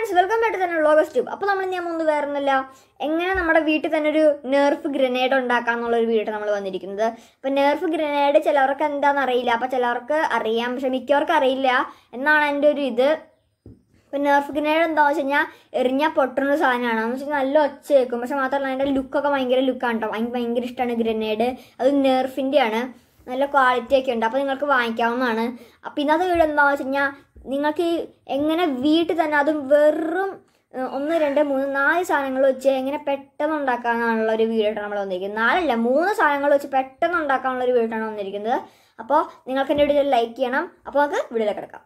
Friends welcome back തന്നെ ലോഗസ് tube അപ്പോൾ നമ്മൾ ഞാൻ ഒന്ന് വേറെ ഒന്നുമില്ല എങ്ങനെ നമ്മുടെ വീട്ടിൽ തന്നെ ഒരു നെർഫ് ഗ്രനേഡ് ഉണ്ടാക്കാം എന്നുള്ളൊരു വീഡിയോ നമ്മൾ വന്നിരിക്കുന്നത് അപ്പോൾ നെർഫ് ഗ്രനേഡ് ചിലവർക്ക് എന്താണെന്ന് അറിയില്ല അപ്പോൾ ചിലവർക്ക് അറിയാം പക്ഷെ മിക്കവർക്ക് അറിയില്ല എന്നാണ് എൻ്റെ ഒരു ഇത് ഇപ്പം നെർഫ് ഗ്രനേഡ് എന്താണെന്ന് വെച്ച് കഴിഞ്ഞാൽ എറിഞ്ഞാൽ പൊട്ടുന്ന സാധനമാണ് എന്ന് വെച്ചാൽ നല്ല ഒച്ച കേൾക്കും പക്ഷെ മാത്രമല്ല അതിൻ്റെ ലുക്കൊക്കെ ഭയങ്കര ലുക്കാണ് കേട്ടോ എനിക്ക് ഭയങ്കര ഇഷ്ടമാണ് ഗ്രനേഡ് അത് നെർഫിൻ്റെ ആണ് നല്ല ക്വാളിറ്റി ഒക്കെ ഉണ്ട് അപ്പോൾ നിങ്ങൾക്ക് വാങ്ങിക്കാവുന്നതാണ് അപ്പോൾ ഇന്നത്തെ വീഡിയോ എന്താണെന്ന് വെച്ച് കഴിഞ്ഞാൽ നിങ്ങൾക്ക് ഈ എങ്ങനെ വീട്ടിൽ തന്നെ അതും വെറും ഏഹ്, ഒന്ന് രണ്ട് മൂന്ന് നാല് സാധനങ്ങൾ വെച്ച് എങ്ങനെ പെട്ടെന്ന് ഉണ്ടാക്കാനുള്ള ഒരു വീഡിയോ ആയിട്ടാണ് നമ്മൾ വന്നിരിക്കുന്നത് നാലല്ല മൂന്ന് സാധനങ്ങൾ വെച്ച് പെട്ടെന്ന് ഉണ്ടാക്കാനുള്ള ഒരു വീഡിയോ ആണ് വന്നിരിക്കുന്നത് അപ്പോൾ നിങ്ങൾക്ക് എൻ്റെ വീഡിയോ ലൈക്ക് ചെയ്യണം അപ്പോൾ നമുക്ക് വീഡിയോയിലേക്ക് കിടക്കാം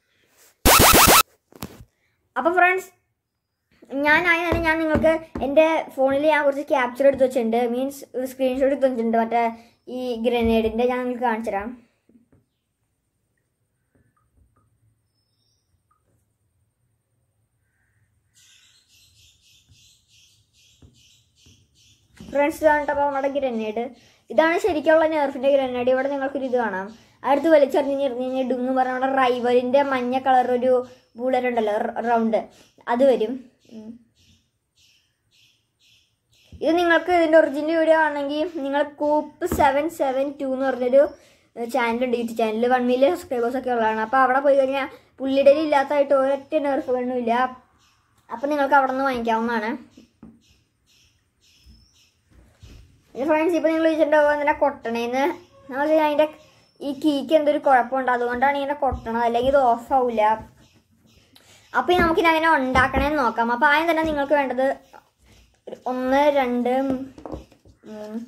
അപ്പോൾ ഫ്രണ്ട്സ് ഞാൻ ആയി തന്നെ ഞാൻ നിങ്ങൾക്ക് എൻ്റെ ഫോണിൽ ഞാൻ കുറച്ച് ക്യാപ്ചർ എടുത്ത് വെച്ചിട്ടുണ്ട് മീൻസ് സ്ക്രീൻഷോട്ട് എടുത്ത് വെച്ചിട്ടുണ്ട് മറ്റേ ഈ ഗ്രനേഡിൻ്റെ ഞാൻ നിങ്ങൾക്ക് കാണിച്ചു തരാം ഫ്രണ്ട്സ് കണ്ടപ്പോൾ നമ്മുടെ ഗ്രനേഡ് ഇതാണ് ശരിക്കുള്ള നെർഫിൻ്റെ ഗ്രനേഡ് ഇവിടെ നിങ്ങൾക്കൊരു ഇത് കാണാം അടുത്ത് വലിച്ചെറിഞ്ഞ് എറിഞ്ഞ് ഡുങ്ങ് പറഞ്ഞ നമ്മുടെ റൈവലിൻ്റെ മഞ്ഞ കളർ ഒരു ബുള്ളറ്റ് ഉണ്ടല്ലോ റൗണ്ട് അത് വരും ഉം. ഇത് നിങ്ങൾക്ക് ഇതിൻ്റെ ഒറിജിനൽ വീഡിയോ ആണെങ്കിൽ നിങ്ങൾ കൂപ്പ് സെവൻ സെവൻ ടു എന്ന് പറഞ്ഞൊരു ചാനലുണ്ട് YouTube channel one million subscribers ഒക്കെ ഉള്ളതാണ് അപ്പോൾ അവിടെ പോയി കഴിഞ്ഞാൽ പുള്ളിയുടെ ഇല്ലാത്തതായിട്ട് ഒരൊറ്റ നെർഫ് കണ്ണുമില്ല അപ്പോൾ നിങ്ങൾക്ക് അവിടെ നിന്ന് വാങ്ങിക്കാവുന്നതാണ് ഫ്രണ്ട്സ് ഇപ്പോൾ നിങ്ങൾ ചോദിച്ചിട്ടുണ്ടാവും എന്തിനാ കൊട്ടണേന്ന് നമ്മൾ അതിൻ്റെ ഈ കീക്ക് എന്തൊരു കുഴപ്പമുണ്ട് അതുകൊണ്ടാണ് ഇങ്ങനെ കൊട്ടണത് അല്ലെങ്കിൽ ഇത് ഓഫ് ആവില്ല അപ്പോൾ നമുക്കിത് അങ്ങനെ ഉണ്ടാക്കണേന്ന് നോക്കാം അപ്പോൾ ആദ്യം തന്നെ നിങ്ങൾക്ക് വേണ്ടത് ഒരു ഒന്ന് രണ്ട് മൂന്ന്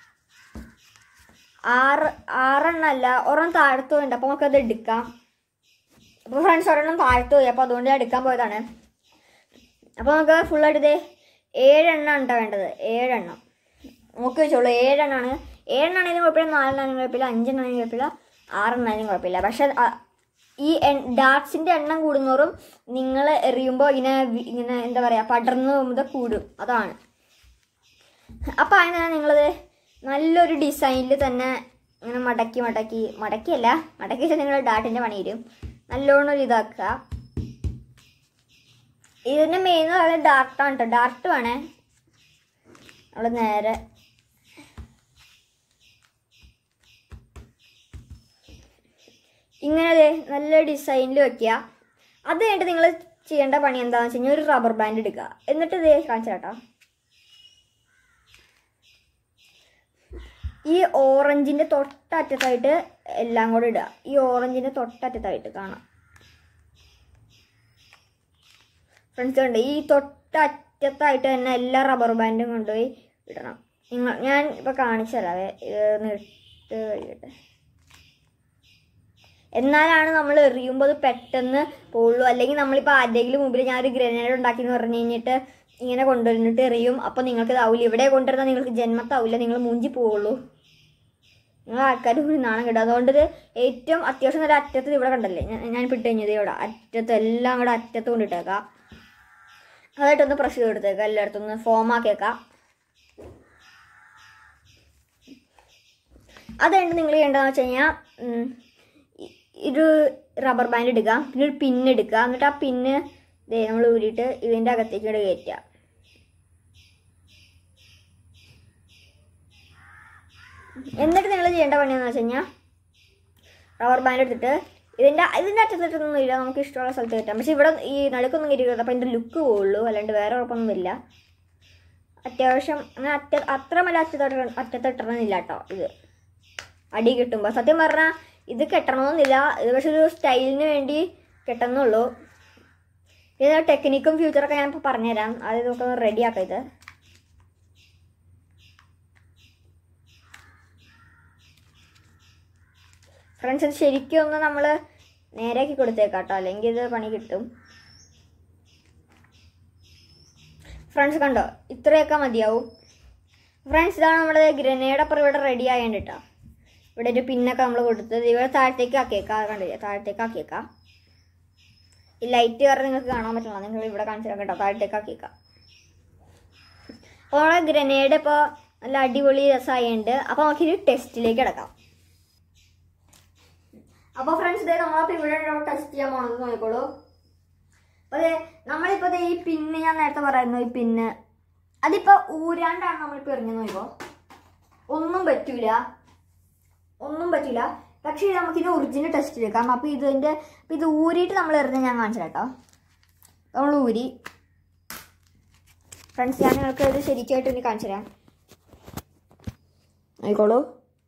ആറ് ആറെണ്ണം അല്ല ഒരെണ്ണം താഴത്ത് പോയിണ്ട് അപ്പോൾ നമുക്കത് എടുക്കാം അപ്പോൾ ഫ്രണ്ട്സ് ഒരെണ്ണം താഴത്ത് പോയി അപ്പോൾ അതുകൊണ്ട് ഞാൻ എടുക്കാൻ പോയതാണ് അപ്പോൾ നമുക്ക് ഫുള്ളായിട്ട് ഇതേ ഏഴെണ്ണം ഉണ്ടോ വേണ്ടത് ഏഴെണ്ണം നോക്കി വെച്ചോളൂ ഏഴെണ്ണമാണ് ഏഴെണ്ണാണെങ്കിലും കുഴപ്പമില്ല നാലെണ്ണാണെങ്കിലും കുഴപ്പമില്ല അഞ്ചെണ്ണാണെങ്കിലും കുഴപ്പമില്ല ആറെണ്ണാണെങ്കിലും കുഴപ്പമില്ല പക്ഷെ ആ- ഈ ഡാർട്സിൻ്റെ എണ്ണം കൂടുന്നോറും നിങ്ങൾ എറിയുമ്പോൾ ഇങ്ങനെ വി- ഇങ്ങനെ എന്താ പറയുക പടർന്നു പോകുമ്പോൾ കൂടും അതാണ് അപ്പോൾ അതിനാണ് നിങ്ങളത് നല്ലൊരു ഡിസൈനിൽ തന്നെ ഇങ്ങനെ മടക്കി മടക്കി മടക്കിയല്ല മടക്കി വെച്ചാൽ നിങ്ങൾ ഡാർട്ടിൻ്റെ പണി വരും നല്ലോണം ഒരു ഇതാക്കുക ഇതിൻ്റെ മെയിൻ കളർ ഡാർട്ടാണ് കേട്ടോ ഡാർട്ട് വേണേ നമ്മൾ നേരെ ഇങ്ങനെ ദേ നല്ല ഡിസൈനിൽ വെക്കുക അത് കഴിഞ്ഞിട്ട് നിങ്ങൾ ചെയ്യേണ്ട പണി എന്താണെന്ന് വെച്ച് കഴിഞ്ഞാൽ ഒരു റബ്ബർ ബാൻഡ് എടുക്കുക എന്നിട്ട് ഇതേ കാണിച്ചു കേട്ടോ ഈ ഓറഞ്ചിൻ്റെ തൊട്ടറ്റത്തായിട്ട് എല്ലാം കൂടെ ഇടുക ഈ ഓറഞ്ചിൻ്റെ തൊട്ടറ്റത്തായിട്ട് കാണാം ഫ്രണ്ട്സ് ഉണ്ട് ഈ തൊട്ടറ്റത്തായിട്ട് തന്നെ എല്ലാ റബ്ബർ ബാൻഡും കൊണ്ടുപോയി ഇടണം നിങ്ങൾ ഞാൻ ഇപ്പോൾ കാണിച്ചു തരാവേ ഇത് ഇട്ട് കഴിയട്ടെ എന്നാലാണ് നമ്മൾ എറിയുമ്പോൾ അത് പെട്ടെന്ന് പോവുള്ളൂ അല്ലെങ്കിൽ നമ്മളിപ്പോൾ ആരുടെയെങ്കിലും മുമ്പിൽ ഞാൻ ഒരു ഗ്രനേഡ് ഉണ്ടാക്കി എന്ന് പറഞ്ഞു കഴിഞ്ഞിട്ട് ഇങ്ങനെ കൊണ്ടുവന്നിട്ട് എറിയും അപ്പോൾ നിങ്ങൾക്ക് ഇതാവില്ല ഇവിടെ കൊണ്ടുവരുന്നാൽ നിങ്ങൾക്ക് ജന്മത്താവില്ല നിങ്ങൾ മൂഞ്ചി പോവുള്ളൂ നിങ്ങൾ ആൾക്കാർ കൂടി നാണം കിട്ടും അതുകൊണ്ട് ഇത് ഏറ്റവും അത്യാവശ്യം നല്ല അറ്റത്ത് ഇവിടെ കണ്ടല്ലേ ഞാൻ ഞാൻ ഇട്ട് കഴിഞ്ഞത് ഇവിടെ അറ്റത്ത് എല്ലാം കൂടെ അറ്റത്ത് കൊണ്ടിട്ടേക്കാം അതായിട്ടൊന്ന് പ്രസ് ചെയ്ത് കൊടുത്തേക്കാം എല്ലായിടത്തും ഒന്ന് ഫോം ആക്കിയേക്കാം അത് കഴിഞ്ഞിട്ട് നിങ്ങൾ ചെയ്യേണ്ടതെന്ന് വെച്ച് കഴിഞ്ഞാൽ ഉം, ഇ- ഒരു റബ്ബർ ബാൻഡ് എടുക്കുക പിന്നെ ഒരു പിന്ന് എടുക്കുക എന്നിട്ട് ആ പിന്ന് ദേ നമ്മൾ ഊരിയിട്ട് ഇതിൻ്റെ അകത്തേക്ക് ഇവിടെ കയറ്റുക എന്നിട്ട് നിങ്ങൾ ചെയ്യേണ്ട പണിയെന്ന് വെച്ച് കഴിഞ്ഞാൽ റബ്ബർ ബാൻഡ് എടുത്തിട്ട് ഇതിൻ്റെ ഇതിൻ്റെ അറ്റത്തിട്ടൊന്നും ഇല്ല നമുക്ക് ഇഷ്ടമുള്ള സ്ഥലത്ത് കയറ്റാം പക്ഷെ ഇവിടെ ഈ നടുക്കൊന്നും കയറ്റിക്കരുത് അപ്പോൾ ഇതിൻ്റെ ലുക്ക് പോവുള്ളൂ അല്ലാണ്ട് വേറെ കുഴപ്പമൊന്നും ഇല്ല അത്യാവശ്യം അങ്ങനെ അറ്റ അത്ര മല അറ്റത്തോട്ട് അറ്റത്തിട്ടണമെന്നില്ല കേട്ടോ ഇത് അടി കിട്ടുമ്പോൾ സത്യം പറഞ്ഞാൽ ഇത് കെട്ടണമെന്നില്ല ഇത് പക്ഷെ ഒരു സ്റ്റൈലിന് വേണ്ടി കെട്ടുന്നുള്ളൂ ഇത് ടെക്നിക്കും ഫ്യൂച്ചറൊക്കെ ഞാനിപ്പോൾ പറഞ്ഞുതരാം ആദ്യം നമുക്കൊന്ന് റെഡി ആക്കാം ഇത് ഫ്രണ്ട്സ് ഇത് ശരിക്കും ഒന്ന് നമ്മൾ നേരെയാക്കി കൊടുത്തേക്കാം കേട്ടോ അല്ലെങ്കിൽ ഇത് പണി കിട്ടും ഫ്രണ്ട്സ് കണ്ടോ ഇത്രയൊക്കെ മതിയാവും ഫ്രണ്ട്സ് ഇതാണ് നമ്മുടെ ഗ്രനേഡ് അപ്പുറം ഇവിടെ റെഡി ആയതുകൊണ്ട് കേട്ടോ ഇവിടെ ഒരു പിന്നൊക്കെ നമ്മൾ കൊടുത്തത് ഇവിടെ താഴത്തേക്ക് ആക്കിയേക്കാം അത് കണ്ടില്ലേ താഴത്തേക്ക് ആക്കിയേക്കാം ഈ ലൈറ്റ് കാരണം നിങ്ങൾക്ക് കാണാൻ പറ്റില്ല നിങ്ങൾ ഇവിടെ കാണിച്ചു തരാം കേട്ടോ താഴത്തേക്ക് ആക്കിയേക്കാം അപ്പോൾ നമ്മുടെ ഗ്രനേഡ് ഇപ്പോൾ നല്ല അടിപൊളി രസമായുണ്ട് അപ്പോൾ നമുക്കിത് ടെസ്റ്റിലേക്ക് കിടക്കാം അപ്പോൾ ഫ്രണ്ട്സ് ഇതേ നമ്മളപ്പോൾ ഇവിടെ ടെസ്റ്റ് ചെയ്യാൻ പോണത് നോക്കിക്കോളൂ അപ്പോൾ അതെ നമ്മളിപ്പോൾ ഇപ്പൊ ദേ ഈ പിന്ന് ഞാൻ നേരത്തെ പറയുന്നു ഈ പിന്ന് അതിപ്പോ ഊരാണ്ടാണ് നമ്മളിപ്പോ എറിഞ്ഞു നോക്കോ ഒന്നും പറ്റൂല ഒന്നും പറ്റില്ല പക്ഷേ നമുക്കിത് ഒറിജിനൽ ടെസ്റ്റ് എടുക്കാം അപ്പൊ ഇതിന്റെ അപ്പൊ ഇത് ഊരിയിട്ട് നമ്മൾ എറിഞ്ഞ ഞാൻ കാണിച്ചു കേട്ടോ നമ്മൾ ഊരി ഫ്രണ്ട്സ് ഞാൻ നിങ്ങൾക്ക് ഇത് ശരിക്കായിട്ട് ഇനി കാണിച്ചു തരാം ആയിക്കോളൂ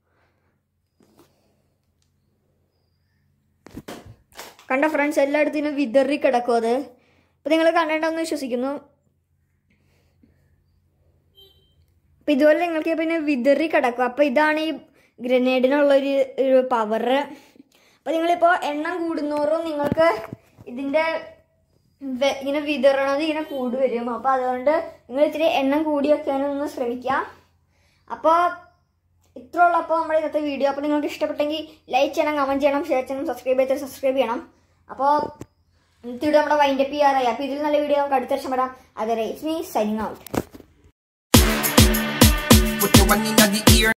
കണ്ട ഫ്രണ്ട്സ് എല്ലായിടത്തും വിതറി കിടക്കും അത് അപ്പൊ നിങ്ങൾ കണ്ടിട്ടുണ്ടെന്ന് വിശ്വസിക്കുന്നു അപ്പൊ ഇതുപോലെ നിങ്ങൾക്ക് പിന്നെ വിതറി കിടക്കും അപ്പൊ ഇതാണ് ഈ ഗ്രനേഡിനുള്ളൊരു ഒരു പവർ അപ്പൊ നിങ്ങളിപ്പോ എണ്ണം കൂടുന്നോറും നിങ്ങൾക്ക് ഇതിന്റെ വെ- ഇങ്ങനെ വിതറണത് ഇങ്ങനെ കൂടി വരും അപ്പൊ അതുകൊണ്ട് നിങ്ങൾ ഇത്തിരി എണ്ണം കൂടി വെക്കാനൊന്ന് ശ്രമിക്കാം അപ്പോൾ ഇത്ര ഉള്ളപ്പോൾ നമ്മുടെ ഇന്നത്തെ വീഡിയോ അപ്പോൾ നിങ്ങൾക്ക് ഇഷ്ടപ്പെട്ടെങ്കിൽ ലൈക്ക് ചെയ്യണം കമൻറ്റ് ചെയ്യണം ഷെയർ ചെയ്യണം സബ്സ്ക്രൈബ് ചെയ്ത് സബ്സ്ക്രൈബ് ചെയ്യണം അപ്പോൾ ഇന്നത്തെ വീഡിയോ നമ്മുടെ വൈൻഡപ്പ് ചെയ്യാറായി അപ്പോൾ ഇതിൽ നല്ല വീഡിയോ നമുക്ക് അടുത്ത വർഷം വരാം അതെ it's me signing out Put your one in the ear.